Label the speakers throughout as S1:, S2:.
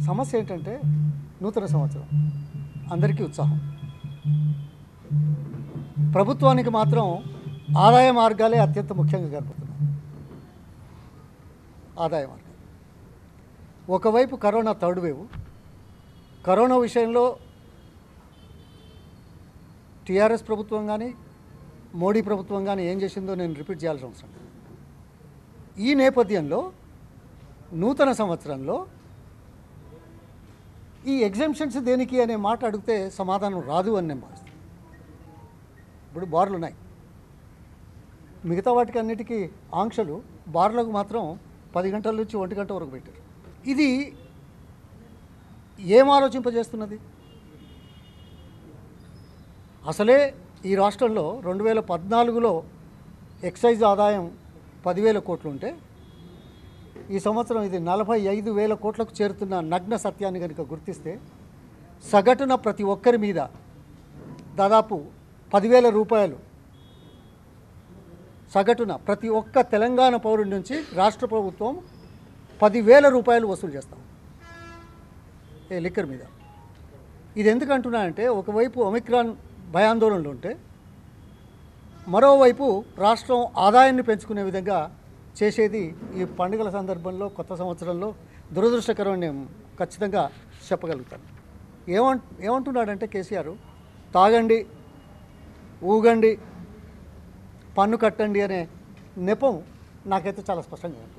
S1: సమస్య ఏంటంటే నూతన సంవత్సరం అందరికీ ఉత్సాహం ప్రభుత్వానికి మాత్రం ఆదాయ మార్గాలే అత్యంత ముఖ్యంగా కనపడుతున్నాయి ఆదాయ మార్గాలు ఒకవైపు కరోనా థర్డ్ వేవ్ కరోనా విషయంలో టీఆర్ఎస్ ప్రభుత్వం కానీ మోడీ ప్రభుత్వం కానీ ఏం చేసిందో నేను రిపీట్ చేయాల్సిన అవసరం లేదు ఈ నేపథ్యంలో నూతన సంవత్సరంలో ఈ ఎగ్జామ్షన్స్ దేనికి అనే మాట అడిగితే సమాధానం రాదు అని నేను భావిస్తాను ఇప్పుడు బార్లు ఉన్నాయి మిగతా వాటికి అన్నిటికీ ఆంక్షలు బార్లకు మాత్రం పది గంటల నుంచి ఒంటి గంట వరకు పెట్టారు ఇది ఏం ఆలోచింపజేస్తున్నది అసలే ఈ రాష్ట్రంలో రెండు వేల పద్నాలుగులో ఎక్సైజ్ ఆదాయం పదివేల కోట్లు ఉంటే ఈ సంవత్సరం ఇది నలభై ఐదు వేల కోట్లకు చేరుతున్న నగ్న సత్యాన్ని కనుక గుర్తిస్తే సగటున ప్రతి ఒక్కరి మీద దాదాపు పదివేల రూపాయలు సగటున ప్రతి ఒక్క తెలంగాణ పౌరుడి నుంచి రాష్ట్ర ప్రభుత్వం పదివేల రూపాయలు వసూలు చేస్తాం ఏ లిక్కర్ మీద ఇది ఎందుకు అంటున్నా అంటే ఒకవైపు ఒమిక్రాన్ భయాందోళనలు ఉంటే మరోవైపు రాష్ట్రం ఆదాయాన్ని పెంచుకునే విధంగా చేసేది ఈ పండుగల సందర్భంలో కొత్త సంవత్సరంలో దురదృష్టకరం నేను ఖచ్చితంగా చెప్పగలుగుతాను ఏమంట ఏమంటున్నాడంటే కేసీఆర్ తాగండి ఊగండి పన్ను కట్టండి అనే నెపం నాకైతే చాలా స్పష్టంగా ఉంటుంది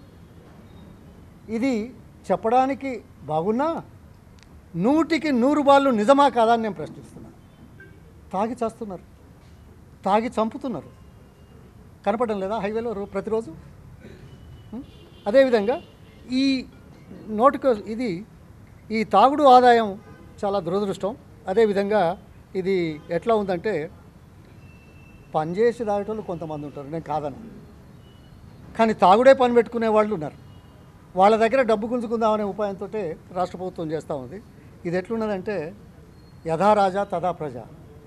S1: ఇది చెప్పడానికి బాగున్నా నూటికి నూరు బాళ్ళు నిజమా కాదా అని నేను ప్రశ్నిస్తున్నాను తాగి చేస్తున్నారు తాగి చంపుతున్నారు కనపడడం లేదా హైవేలో రో- ప్రతిరోజు ఉం? అదేవిధంగా ఈ నోటికి ఇది ఈ తాగుడు ఆదాయం చాలా దురదృష్టం అదేవిధంగా ఇది ఎట్లా ఉందంటే పనిచేసి తాగేటోళ్ళు కొంతమంది ఉంటారు నేను కాదను కానీ తాగుడే పని పెట్టుకునే వాళ్ళు ఉన్నారు వాళ్ళ దగ్గర డబ్బు గుంజుకుందామనే ఉపాయంతో రాష్ట్ర ప్రభుత్వం చేస్తూ ఉంది ఇది ఎట్లున్నదంటే యథా రాజా తదా ప్రజ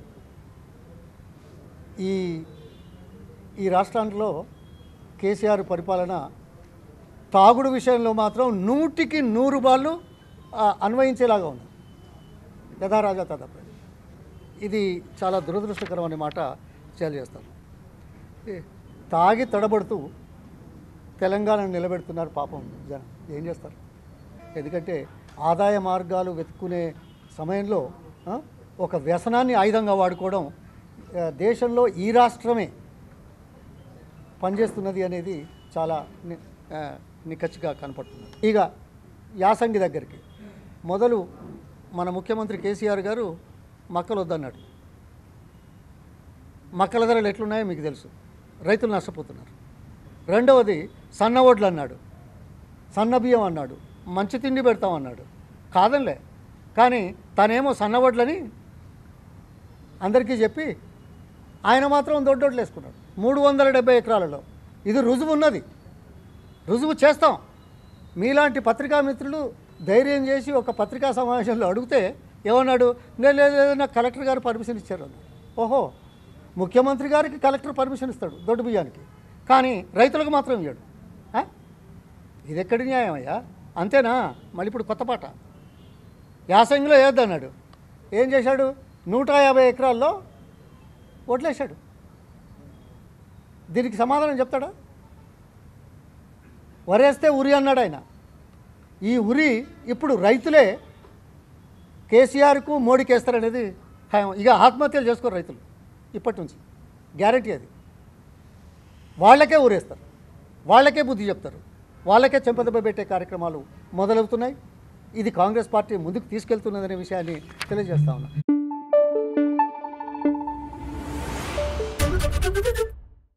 S1: ఈ ఈ రాష్ట్రాల్లో కేసీఆర్ పరిపాలన తాగుడు విషయంలో మాత్రం నూటికి నూరు బాళ్ళు ఆ, అన్వయించేలాగా ఉంది యథా రాజా తదా ప్రజ ఇది చాలా దురదృష్టకరం అనే మాట తెలియజేస్తాను ఏ, తాగి తడబడుతూ తెలంగాణను నిలబెడుతున్నారు పాపం జనం ఏం చేస్తారు ఎందుకంటే ఆదాయ మార్గాలు వెతుక్కునే సమయంలో ఆ, ఒక వ్యసనాన్ని ఆయుధంగా వాడుకోవడం ఆ, దేశంలో ఈ రాష్ట్రమే పనిచేస్తున్నది అనేది చాలా ని- ఆ, నిక్కచ్చిగా కనపడుతుంది ఇక యాసంగి దగ్గరికి మొదలు మన ముఖ్యమంత్రి కేసీఆర్ గారు మక్కలు వద్దన్నాడు మక్కల ధరలు ఎట్లున్నాయో మీకు తెలుసు రైతులు నష్టపోతున్నారు రెండవది సన్న వడ్లు అన్నాడు సన్న బియ్యం అన్నాడు మంచి తిండి పెడతామన్నాడు కాదంలే కానీ తనేమో సన్న వడ్లని అందరికీ చెప్పి ఆయన మాత్రం దొడ్డొడ్లు వేసుకున్నాడు మూడు వందల డెబ్బై ఎకరాలలో ఇది రుజువు ఉన్నది రుజువు చేస్తాం మీలాంటి పత్రికా మిత్రులు ధైర్యం చేసి ఒక పత్రికా సమావేశంలో అడిగితే ఏమన్నాడు నేను లేదు లేదు, నాకు కలెక్టర్ గారు పర్మిషన్ ఇచ్చారు అన్నాడు ఓహో ముఖ్యమంత్రి గారికి కలెక్టర్ పర్మిషన్ ఇస్తాడు దొడ్డు బియ్యానికి కానీ రైతులకు మాత్రం ఇవ్వడు ఆ? ఇది ఎక్కడి న్యాయం అయ్యా అంతేనా మళ్ళీ ఇప్పుడు కొత్త పాట యాసంగిలో వేయొద్దన్నాడు ఏం చేశాడు నూట యాభై ఎకరాల్లో వడ్లేశాడు దీనికి సమాధానం చెప్తాడా వరేస్తే ఉరి అన్నాడు ఆయన ఈ ఉరి ఇప్పుడు రైతులే కేసీఆర్కు మోడీకి వేస్తారనేది ఖాయం ఇక ఆత్మహత్యలు చేసుకోరు రైతులు ఇప్పటి నుంచి గ్యారంటీ అది వాళ్ళకే ఊరేస్తారు వాళ్ళకే బుద్ధి చెప్తారు వాళ్ళకే చెంపదెబ్బ పెట్టే కార్యక్రమాలు మొదలవుతున్నాయి ఇది కాంగ్రెస్ పార్టీ ముందుకు తీసుకెళ్తున్నదనే విషయాన్ని తెలియజేస్తా ఉన్నా